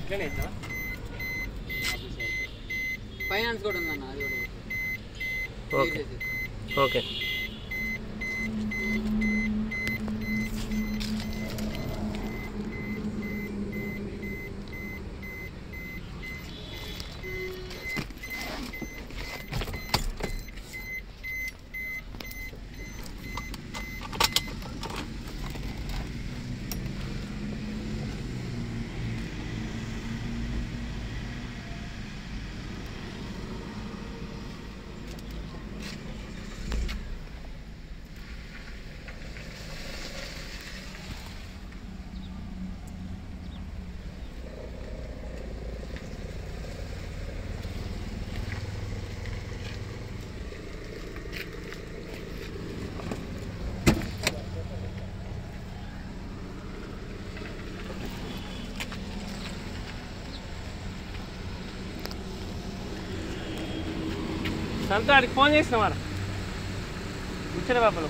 ఇట్లనే వేసినావా? ఫైనాన్స్ కూడా ఉందన్న అది కూడా ఓకే ఓకే సంతో ఆడికి ఫోన్ చేసినావారా ఇచ్చిన బాబా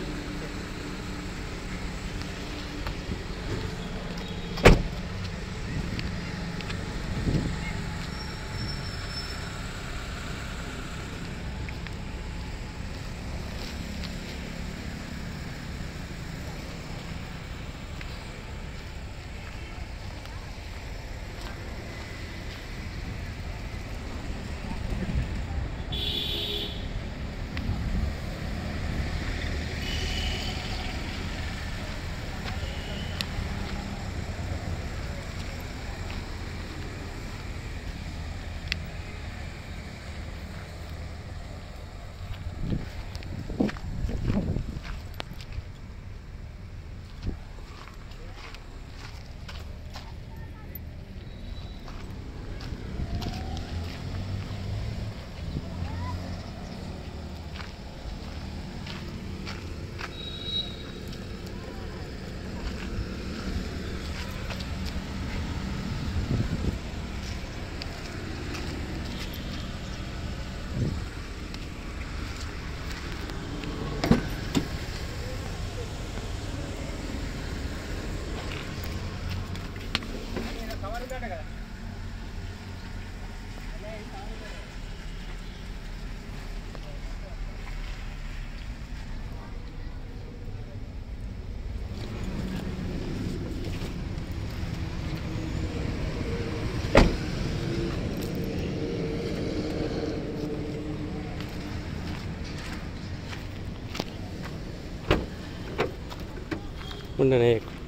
ఉండనే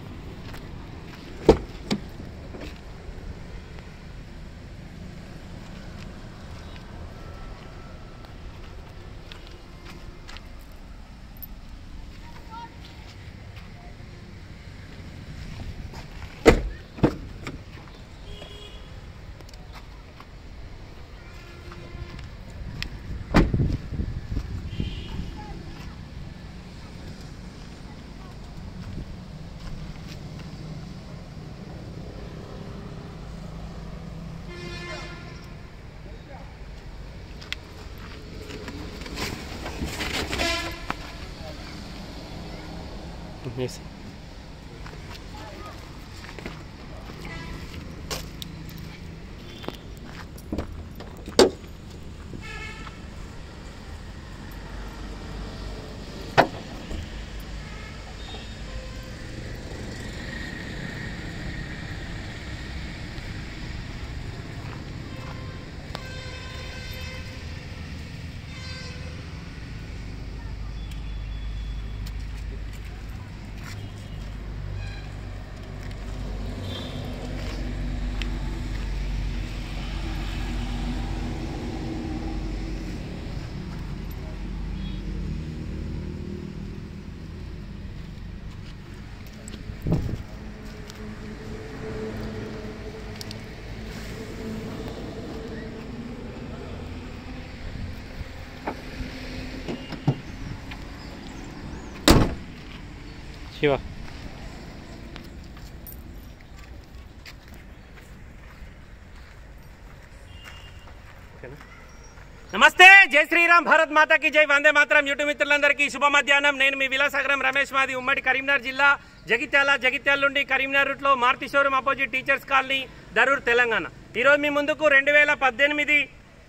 వేసి శివ ఓకేనా నమస్తే జై శ్రీరామ్ భారత్ మాతాకి జై వందే మాత్రం యూట్యూబ్ మిత్రులందరికీ శుభ మధ్యాహ్నం నేను మీ విలాసాగరం రమేష్ మాది ఉమ్మడి కరీంనగర్ జిల్లా జగిత్యాల జగిత్యాల నుండి కరీంనగర్ రూట్లో Maruti showroom opposite teachers colony Darur Telangana ఈరోజు మీ ముందుకు రెండు వేల పద్దెనిమిది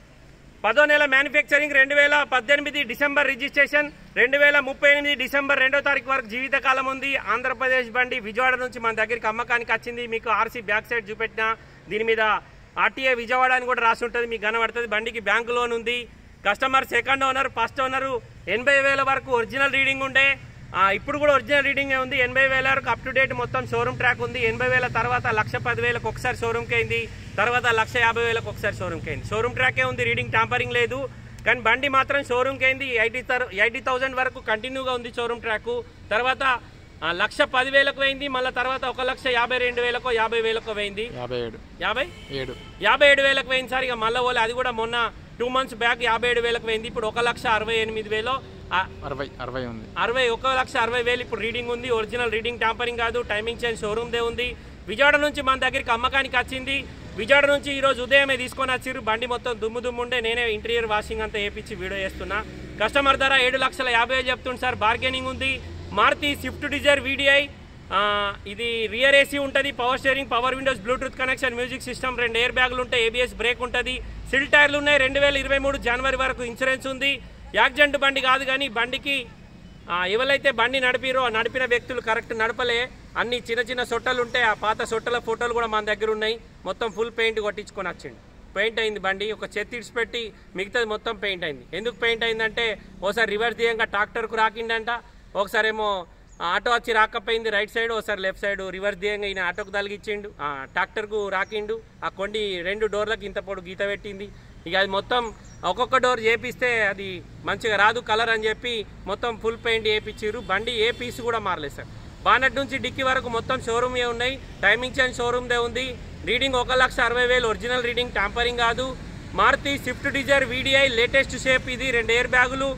పదో నెల మ్యానుఫ్యాక్చరింగ్ రెండు వేల పద్దెనిమిది డిసెంబర్ రిజిస్ట్రేషన్ రెండు వేల ముప్పై ఎనిమిది డిసెంబర్ రెండో తారీఖు వరకు జీవితకాలం ఉంది ఆంధ్రప్రదేశ్ బండి విజయవాడ నుంచి మన దగ్గరికి అమ్మకానికి వచ్చింది మీకు ఆర్సీ బ్యాక్ సైడ్ చూపెట్టిన దీని మీద ఆర్టీఏ విజయవాడ అని కూడా రాసి ఉంటుంది మీకు కనబడుతుంది బండికి బ్యాంక్ లోన్ ఉంది customer second owner first owner ఎనభై వేల వరకు ఒరిజినల్ రీడింగ్ ఉండే ఆ, ఇప్పుడు కూడా ఒరిజినల్ రీడింగ్ ఉంది ఎనభై వేల వరకు అప్ టు డేట్ మొత్తం షోరూమ్ ట్రాక్ ఉంది ఎనభై వేల తర్వాత లక్ష పది వేలకు ఒకసారి షోరూమ్కి అయింది తర్వాత లక్ష యాభై వేలకు ఒకసారి షోరూమ్కి అయింది షోరూమ్ ట్రాకే ఉంది రీడింగ్ టాంపరింగ్ లేదు కానీ బండి మాత్రం షోరూమ్కి అయింది ఎయిటీ ఎయిటీ థౌసండ్ వరకు కంటిన్యూగా ఉంది షోరూమ్ ట్రాక్ తర్వాత ఆ, లక్ష పది వేలకు పోయింది మళ్ళీ తర్వాత ఒక లక్ష యాభై రెండు వేలకో యాభై వేలకో పోయింది యాభై ఏడు యాభై ఏడు యాభై ఏడు వేలకు పోయింది సార్ ఇక మళ్ళీ పోలే అది కూడా మొన్న టూ మంత్స్ బ్యాక్ యాభై ఏడు వేలకు పోయింది ఇప్పుడు ఒక లక్ష అరవై ఎనిమిది వేలో ఆ, అరవై అరవై ఉంది అరవై ఒక లక్ష అరవై వేలు ఇప్పుడు రీడింగ్ ఉంది ఒరిజినల్ రీడింగ్ ట్యాంపరింగ్ కాదు టైమింగ్ చేంజ్ షోరూమ్ దే ఉంది విజయవాడ నుంచి మన దగ్గరికి అమ్మకానికి వచ్చింది విజయవాడ నుంచి ఈ రోజు ఉదయమే తీసుకొని వచ్చిర్రు బండి మొత్తం దుమ్ము దుమ్ము ఉండే నేనే ఇంటీరియర్ వాషింగ్ అంతా వేపించి వీడియో చేస్తున్నా కస్టమర్ ధర ఏడు లక్షల యాభై వేలు చెప్తుంది సార్ బార్గెనింగ్ ఉంది మారుతి స్విఫ్ట్ డిజైర్ వీడిఐ ఆ, ఇది రియర్ ఏసీ ఉంటుంది power steering power windows Bluetooth connection music system రెండు ఎయిర్ బ్యాగులు ఉంటాయి ఏబిఎస్ బ్రేక్ ఉంటుంది సిల్ టైర్లు ఉన్నాయి రెండు వేల ఇరవై మూడు జనవరి వరకు ఇన్సూరెన్స్ ఉంది యాక్సిడెంట్ బండి కాదు కానీ బండికి ఆ, ఎవరైతే బండి నడిపిరో ఆ నడిపిన వ్యక్తులు కరెక్ట్ నడపలే అన్ని చిన్న చిన్న సొట్టలు ఉంటాయి ఆ పాత సొట్టల ఫోటోలు కూడా మన దగ్గర ఉన్నాయి మొత్తం ఫుల్ పెయింట్ కొట్టించుకొని వచ్చిండు పెయింట్ అయింది బండి ఒక చెత్త ఇడిచిపెట్టి మిగతాది మొత్తం పెయింట్ అయింది ఎందుకు పెయింట్ అయిందంటే ఓసారి రివర్స్ తీయంగా ట్రాక్టర్కు రాకిండంట ఒకసారి ఏమో ఆటో వచ్చి రాకపోయింది రైట్ సైడ్ ఒకసారి లెఫ్ట్ సైడ్ రివర్స్ తీయంగా ఈయన ఆటోకు తలిగిచ్చిండు ఆ ట్రాక్టర్కు రాకిండు ఆ కొండి రెండు డోర్లకు ఇంత పొడు గీత పెట్టింది ఇక అది మొత్తం ఒక్కొక్క డోర్ చేపిస్తే అది మంచిగా రాదు కలర్ అని చెప్పి మొత్తం ఫుల్ పెయింట్ వేయించారు బండి ఏ పీస్ కూడా మారలేదు సార్ బానట్ నుంచి డిక్కీ వరకు మొత్తం షోరూమే ఉన్నాయి టైమింగ్ చేంజ్ షోరూమ్దే ఉంది రీడింగ్ ఒక లక్ష అరవై వేలు ఒరిజినల్ రీడింగ్ ట్యాంపరింగ్ కాదు Maruti Swift Dzire VDI latest shape ఇది రెండు ఎయిర్ బ్యాగులు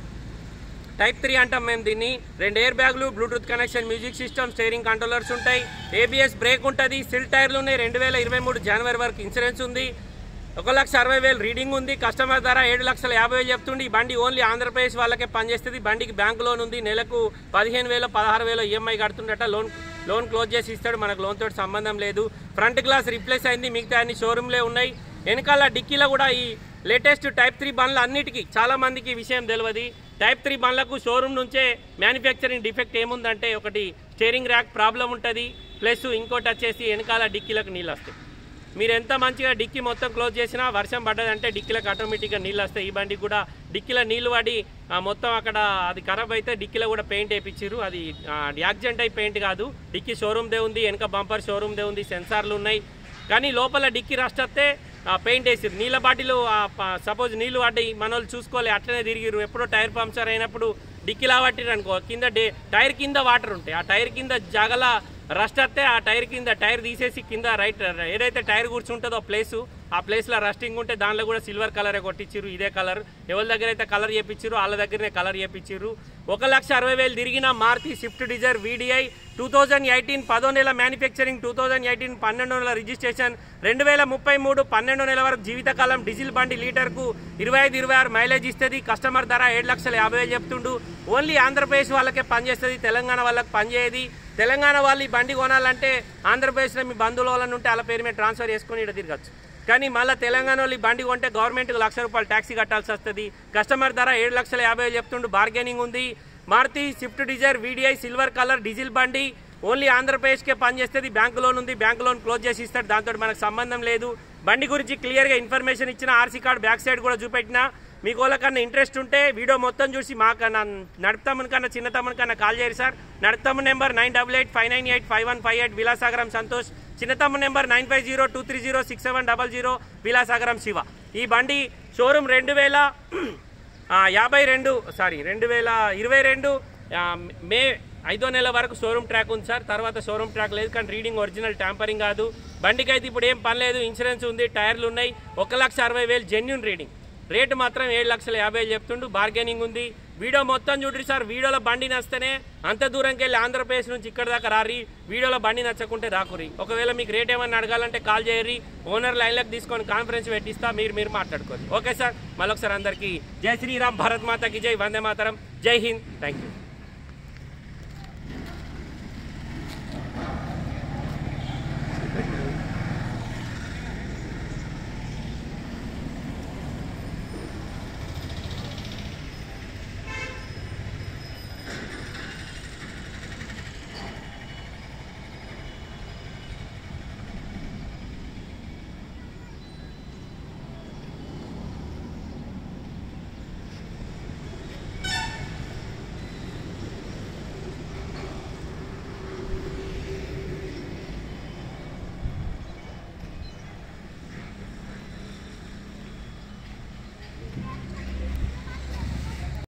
టైప్ త్రీ అంటాం మేము దీన్ని రెండు ఎయిర్ బ్యాగులు Bluetooth connection music system steering controllers ఉంటాయి ఏబిఎస్ బ్రేక్ ఉంటుంది సిల్ టైర్లు ఉన్నాయి రెండు వేల ఇరవై మూడు జనవరి వరకు ఇన్సూరెన్స్ ఉంది ఒక లక్ష అరవై వేలు రీడింగ్ ఉంది కస్టమర్ ధర ఏడు లక్షల యాభై వేలు చెప్తుంది ఈ బండి ఓన్లీ ఆంధ్రప్రదేశ్ వాళ్ళకే పనిచేస్తుంది బండికి బ్యాంక్ లోన్ ఉంది నెలకు పదిహేను వేలు పదహారు వేలు ఈఎంఐ కడుతుండట లోన్ లోన్ క్లోజ్ చేసి ఇస్తాడు మనకు లోన్ తోటి సంబంధం లేదు ఫ్రంట్ గ్లాస్ రీప్లేస్ అయింది మిగతా అన్ని షోరూమ్లే ఉన్నాయి వెనకాల డిక్కీలో కూడా ఈ లేటెస్ట్ టైప్ త్రీ బండ్లు అన్నిటికీ చాలా మందికి ఈ విషయం తెలియదు టైప్ త్రీ బండ్లకు షోరూమ్ నుంచే మ్యానుఫ్యాక్చరింగ్ డిఫెక్ట్ ఏముందంటే ఒకటి స్టీరింగ్ ర్యాక్ ప్రాబ్లం ఉంటుంది ప్లస్ ఇంకోటి వచ్చేసి వెనకాల డిక్కీలకు నీళ్ళు వస్తాయి మీరు ఎంత మంచిగా డిక్కీ మొత్తం క్లోజ్ చేసినా వర్షం పడ్డదంటే డిక్కీలకు ఆటోమేటిక్గా నీళ్ళు వస్తాయి ఈ బండికి కూడా డిక్కీలో నీళ్ళు పడి ఆ, మొత్తం అక్కడ అది ఖరాబ్ అయితే డిక్కీలో కూడా పెయింట్ వేయించారు అది యాక్సిడెంట్ అయి పెయింట్ కాదు డిక్కీ షోరూమ్దే ఉంది వెనక బంపర్ షోరూమ్దే ఉంది సెన్సార్లు ఉన్నాయి కానీ లోపల డిక్కీ రస్ట్ వస్తే ఆ పెయింట్ వేసిరు నీళ్ళ బాటిల్ సపోజ్ నీళ్లు పడ్డాయి మన వాళ్ళు చూసుకోలే అట్లనే తిరిగిరు ఎప్పుడో టైర్ పంక్చర్ అయినప్పుడు డిక్కీలా పట్టిరు అనుకో కింద డే టైర్ కింద వాటర్ ఉంటాయి ఆ టైర్ కింద జగల రస్ట్ వస్తే ఆ టైర్ కింద టైర్ తీసేసి కింద రైట్ ఏదైతే టైర్ కూర్చుంటుందో ప్లేసు ఆ ప్లేస్లో రస్టింగ్ ఉంటే దానిలో కూడా సిల్వర్ కలరే కొట్టించారు ఇదే కలర్ ఎవరి దగ్గర అయితే కలర్ చేపించారు వాళ్ళ దగ్గరనే కలర్ చేపించారు ఒక లక్ష అరవై వేలు తిరిగిన Maruti Swift Dzire VDI two thousand eighteen పదో నెల మ్యానుఫ్యాక్చరింగ్ టూ థౌజండ్ ఎయిటీన్ పన్నెండు నెలల రిజిస్ట్రేషన్ రెండు వేల ముప్పై మూడు పన్నెండు నెలల వరకు జీవితకాలం డీజిల్ బండి లీటర్కు ఇరవై ఐదు ఇరవై ఆరు మైలేజ్ ఇస్తుంది కస్టమర్ ధర ఏడు లక్షల యాభై వేలు చెప్తుండు ఓన్లీ ఆంధ్రప్రదేశ్ వాళ్ళకే పనిచేస్తుంది తెలంగాణ వాళ్ళకి పనిచేయది తెలంగాణ వాళ్ళు ఈ బండి కొనాలంటే ఆంధ్రప్రదేశ్లో మీ బంధువుల వాళ్ళని ఉంటే వాళ్ళ పేరు మీద ట్రాన్స్ఫర్ చేసుకొని ఇక్కడ తిరగచ్చు కానీ మళ్ళీ తెలంగాణ వాళ్ళు ఈ బండి కొంటే గవర్నమెంట్కి లక్ష రూపాయలు ట్యాక్సీ కట్టాల్సి వస్తుంది కస్టమర్ ధర ఏడు లక్షల యాభై వేలు చెప్తుండు బార్గెనింగ్ ఉంది Maruti Swift Dzire VDI silver colour diesel బండి ఓన్లీ ఆంధ్రప్రదేశ్కే పనిచేస్తుంది బ్యాంక్ లోన్ ఉంది బ్యాంక్ లోన్ క్లోజ్ చేసి ఇస్తాడు దాంతో మనకు సంబంధం లేదు బండి గురించి క్లియర్గా ఇన్ఫర్మేషన్ ఇచ్చిన ఆర్సీ కార్డ్ బ్యాక్ సైడ్ కూడా చూపెట్టిన మీకు వాళ్ళకన్నా ఇంట్రెస్ట్ ఉంటే వీడియో మొత్తం చూసి మాకన్నా నడుపుతామని కన్నా చిన్న తమ్ముని కన్నా కాల్ చేయరు సార్ నడుపుతాము number nine double eight five nine eight five one five eight Vilasagaram Santosh చిన్న తమ్ముడు number nine five zero two three zero six seven double zero Vilasagaram Shiva ఈ బండి షోరూమ్ రెండు వేల ఆ, యాభై రెండు సారీ రెండు వేల ఇరవై రెండు ఆ, మే ఐదో నెల వరకు షోరూమ్ ట్రాక్ ఉంది సార్ తర్వాత షోరూమ్ ట్రాక్ లేదు కానీ రీడింగ్ ఒరిజినల్ ట్యాంపరింగ్ కాదు బండికి అయితే ఇప్పుడు ఏం పని లేదు ఇన్సూరెన్స్ ఉంది టైర్లు ఉన్నాయి ఒక లక్ష అరవై వేలు జెన్యున్ రీడింగ్ రేటు మాత్రం ఏడు లక్షల యాభై వేలు చెప్తుండు బార్గెనింగ్ ఉంది వీడియో మొత్తం చూడ్రి సార్ వీడియోలో బండి నచ్చితేనే అంత దూరంకి వెళ్ళి ఆంధ్రప్రదేశ్ నుంచి ఇక్కడ దాకా రారి వీడియోలో బండి నచ్చకుంటే రాకురి ఒకవేళ మీకు రేట్ ఏమన్నా అడగాలంటే కాల్ చేయరి ఓనర్ లైన్లకు తీసుకొని కాన్ఫరెన్స్ పెట్టిస్తా మీరు మీరు మాట్లాడుకోండి ఓకే సార్ మళ్ళొకసారి అందరికీ జై శ్రీరామ్ భారత్ మాతకి జై వందే మాతరం జై హింద్ థ్యాంక్ యూ